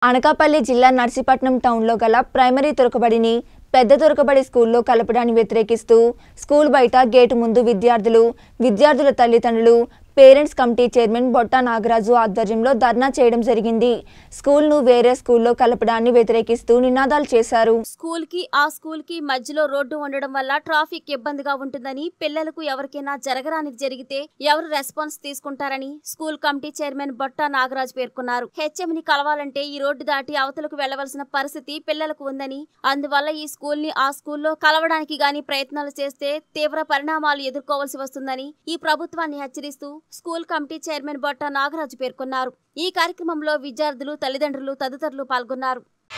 అనకాపల్లి జిల్లా నర్సీపట్నం టౌన్లో గల ప్రైమరీ తొరకబడిని పెద్ద తొరకబడి స్కూల్లో కలపడాన్ని వ్యతిరేకిస్తూ స్కూల్ బయట గేటు ముందు విద్యార్థులు విద్యార్థుల తల్లిదండ్రులు parents committee chairman Botta Nagaraju ఆధ్వర్యంలో ధర్నా చేయడం జరిగింది స్కూల్ను వేరే స్కూల్లో కలపడాన్ని వ్యతిరేకిస్తూ నినాదాలు చేశారు స్కూల్ కి ఆ స్కూల్ కి మధ్యలో రోడ్డు ఉండడం వల్ల ట్రాఫిక్ ఇబ్బందిగా ఉంటుందని పిల్లలకు ఎవరికైనా జరగరానికి జరిగితే ఎవరు రెస్పాన్స్ తీసుకుంటారని school committee chairman Botta Nagaraj పేర్కొన్నారు హెచ్ఎం ని కలవాలంటే ఈ రోడ్డు దాటి అవతలకు వెళ్లవలసిన పరిస్థితి పిల్లలకు ఉందని అందువల్ల ఈ స్కూల్ ని ఆ స్కూల్లో కలవడానికి గాని ప్రయత్నాలు చేస్తే తీవ్ర పరిణామాలు ఎదుర్కోవాల్సి వస్తుందని ఈ ప్రభుత్వాన్ని హెచ్చరిస్తూ school committee chairman Botta Nagaraju పేర్కొన్నారు ఈ కార్యక్రమంలో విద్యార్థులు తల్లిదండ్రులు తదితరులు పాల్గొన్నారు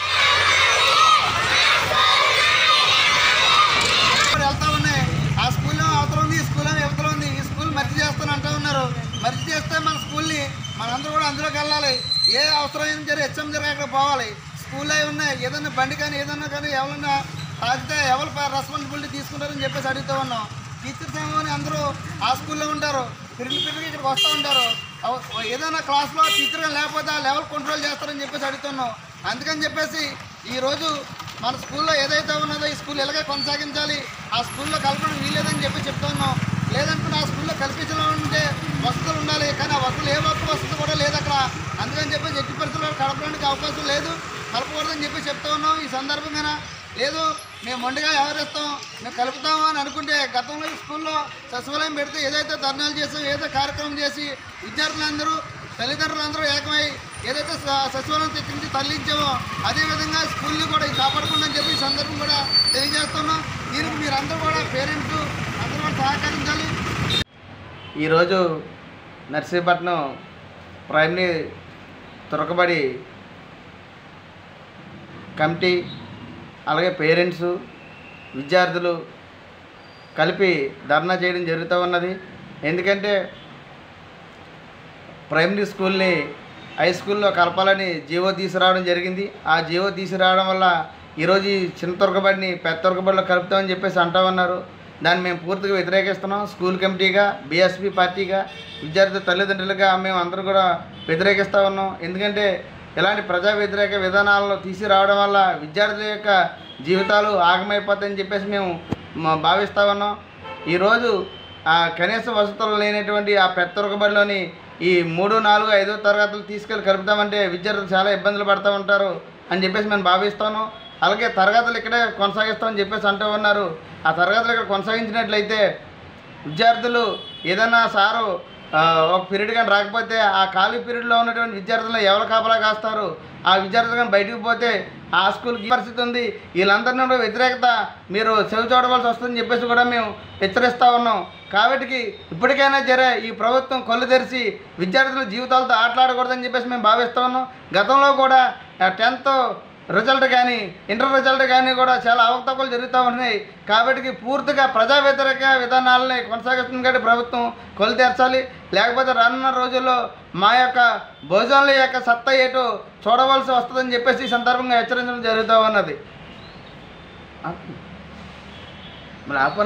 ఇప్పుడు వెళ్తా ఉన్నాయి ఆ స్కూల్లో అవతల ఉంది ఈ స్కూల్లో ఇవతల ఉంది ఈ స్కూల్ మర్చి చేస్తాను అంటూ ఉన్నారు మర్చి చేస్తే మన స్కూల్ని మనందరూ కూడా అందులోకి వెళ్ళాలి ఏ అవసరమైన జరి హెచ్ఎం జరి అక్కడ పోవాలి స్కూల్లో అవి ఉన్నాయి ఏదన్నా బండి కానీ ఏదన్నా కానీ ఎవరన్నా తాగితే ఎవరు రెస్పాన్సిబిలిటీ తీసుకుంటారని చెప్పేసి అడుగుతూ ఉన్నాం టీచర్స్ ఏమో అని అందరూ ఆ స్కూల్లో ఉంటారు పిల్లలు పిల్లలకి ఇక్కడికి వస్తూ ఉంటారు అవ- ఏదైనా క్లాస్లో టీచర్ లేకపోతే ఆ లెవెల్ కంట్రోల్ చేస్తారని చెప్పేసి అడుగుతున్నాం అందుకని చెప్పేసి ఈరోజు మన స్కూల్లో ఏదైతే ఉన్నదో ఈ స్కూల్ ఎలాగే కొనసాగించాలి ఆ స్కూల్లో కలపడం వీలేదని చెప్పి చెప్తా ఉన్నాం లేదంటే ఆ స్కూల్లో కల్పించడం ఉంటే వసతులు ఉండాలి కానీ ఆ వసతులు ఏ ఒక్క వసతి కూడా లేదు అక్కడ అందుకని చెప్పి ఎట్టి పరిస్థితుల్లో కలపడానికి అవకాశం లేదు కలపకూడదని చెప్పి చెప్తా ఉన్నాం ఈ సందర్భంగా లేదు మేము మొండిగా వ్యవహరిస్తాం మేము కలుపుతాము అని అనుకుంటే గతంలో ఈ స్కూల్లో సచివాలయం పెడితే ఏదైతే ధర్నాలు చేసాం ఏదైతే కార్యక్రమం చేసి విద్యార్థులందరూ తల్లిదండ్రులందరూ ఏకమై ఏదైతే స- సచివాలయం దగ్గర నుంచి తరలించామో అదేవిధంగా స్కూల్ని కూడా ఇది కాపాడుకుందని చెప్పి ఈ సందర్భం కూడా తెలియజేస్తున్నాం దీనికి మీరందరూ కూడా పేరెంట్స్ అందరూ కూడా సహకరించాలి ఈరోజు నర్సీపట్నం ప్రైమరీ తురకబడి కమిటీ అలాగే పేరెంట్స్ విద్యార్థులు కలిపి ధర్నా చేయడం జరుగుతూ ఉన్నది ఎందుకంటే ప్రైమరీ స్కూల్ని హై స్కూల్లో కలపాలని జీవో తీసుకురావడం జరిగింది ఆ జీవో తీసుకురావడం వల్ల ఈరోజు ఈ చిన్న తొరకబడిని పెద్ద తొరకబడిలో కలుపుతామని చెప్పేసి అంటా ఉన్నారు దాన్ని మేము పూర్తిగా వ్యతిరేకిస్తున్నాం స్కూల్ కమిటీగా బీఎస్పీ పార్టీగా విద్యార్థి తల్లిదండ్రులుగా మేము అందరూ కూడా వ్యతిరేకిస్తూ ఉన్నాం ఎందుకంటే ఇలాంటి ప్రజా వ్యతిరేక విధానాలను తీసుకురావడం వల్ల విద్యార్థుల యొక్క జీవితాలు ఆగమైపోతాయని చెప్పేసి మేము మ- భావిస్తూ ఉన్నాం ఈరోజు ఆ కనీస వసతులు లేనటువంటి ఆ పెద్ద తొరకబడిలోని ఈ మూడు నాలుగు ఐదో తరగతులు తీసుకెళ్ళి కలుపుతామంటే విద్యార్థులు చాలా ఇబ్బందులు పడుతూ ఉంటారు అని చెప్పేసి మేము భావిస్తాను అలాగే తరగతులు ఇక్కడే కొనసాగిస్తామని చెప్పేసి అంటూ ఉన్నారు ఆ తరగతులు ఇక్కడ కొనసాగించినట్లయితే విద్యార్థులు ఏదైనా సారు ఆ, ఒక పీరియడ్ కానీ రాకపోతే ఆ ఖాళీ పీరియడ్లో ఉన్నటువంటి విద్యార్థులను ఎవరు కాపలా కాస్తారు ఆ విద్యార్థులు కానీ బయటకు పోతే ఆ స్కూల్కి ఈ పరిస్థితి ఉంది వీళ్ళందరినీ కూడా వ్యతిరేకత మీరు చెవి చూడవలసి వస్తుందని చెప్పేసి కూడా మేము హెచ్చరిస్తూ ఉన్నాం కాబట్టి ఇప్పటికైనా జరే ఈ ప్రభుత్వం కళ్ళు తెరిచి విద్యార్థుల జీవితాలతో ఆటలాడకూడదని చెప్పేసి మేము భావిస్తూ ఉన్నాం గతంలో కూడా టెన్త్ రిజల్ట్ కానీ ఇంటర్ రిజల్ట్ కానీ కూడా చాలా అవకతవకలు జరుగుతూ ఉన్నాయి కాబట్టి పూర్తిగా ప్రజా వ్యతిరేక విధానాలని కొనసాగిస్తుంది కాబట్టి ప్రభుత్వం కొలు తెరచాలి లేకపోతే రానున్న రోజుల్లో మా యొక్క భోజనాల యొక్క సత్తా ఏటో చూడవలసి వస్తుందని చెప్పేసి ఈ సందర్భంగా హెచ్చరించడం జరుగుతూ ఉన్నది మరి ఆప